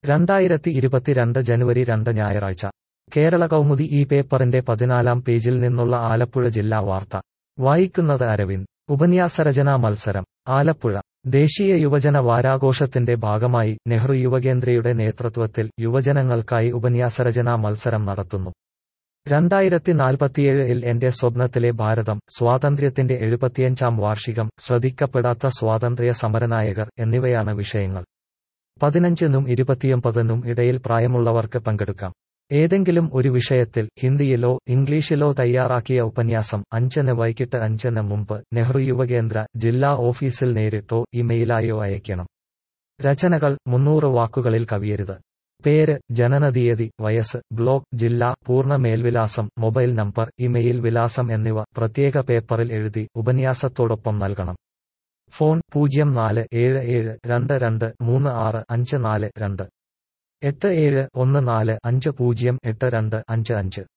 രണ്ടായിരത്തി ഇരുപത്തിരണ്ട് ജനുവരി രണ്ട് ഞായറാഴ്ച കേരള കൗമുദി ഈ പേപ്പറിന്റെ പതിനാലാം പേജിൽ നിന്നുള്ള ആലപ്പുഴ ജില്ലാ വാർത്ത വായിക്കുന്നത് അരവിന്ദ് ഉപന്യാസരചനാ മത്സരം ആലപ്പുഴ ദേശീയ യുവജന വാരാഘോഷത്തിന്റെ ഭാഗമായി നെഹ്റു യുവകേന്ദ്രയുടെ നേതൃത്വത്തിൽ യുവജനങ്ങൾക്കായി ഉപന്യാസരചനാ മത്സരം നടത്തുന്നു രണ്ടായിരത്തി നാൽപ്പത്തിയേഴിൽ എന്റെ സ്വപ്നത്തിലെ ഭാരതം സ്വാതന്ത്ര്യത്തിന്റെ എഴുപത്തിയഞ്ചാം വാർഷികം ശ്രദ്ധിക്കപ്പെടാത്ത സ്വാതന്ത്ര്യ സമരനായകർ എന്നിവയാണ് വിഷയങ്ങൾ പതിനഞ്ചിനും ഇരുപത്തിയൊമ്പതിനും ഇടയിൽ പ്രായമുള്ളവർക്ക് പങ്കെടുക്കാം ഏതെങ്കിലും ഒരു വിഷയത്തിൽ ഹിന്ദിയിലോ ഇംഗ്ലീഷിലോ തയ്യാറാക്കിയ ഉപന്യാസം അഞ്ചിന് വൈകിട്ട് അഞ്ചിന് മുമ്പ് നെഹ്റു യുവകേന്ദ്ര ജില്ലാ ഓഫീസിൽ നേരിട്ടോ ഇമെയിലായോ അയക്കണം രചനകൾ മുന്നൂറ് വാക്കുകളിൽ കവിയരുത് പേര് ജനനതീയതി വയസ്സ് ബ്ലോക്ക് ജില്ല പൂർണ്ണ മേൽവിലാസം മൊബൈൽ നമ്പർ ഇമെയിൽ വിലാസം എന്നിവ പ്രത്യേക പേപ്പറിൽ എഴുതി ഉപന്യാസത്തോടൊപ്പം നൽകണം ഫോൺ പൂജ്യം നാല് ഏഴ് ഏഴ് രണ്ട് രണ്ട് മൂന്ന് ആറ് അഞ്ച് നാല് രണ്ട് എട്ട് ഏഴ് ഒന്ന് നാല് അഞ്ച് പൂജ്യം എട്ട് രണ്ട് അഞ്ച് അഞ്ച്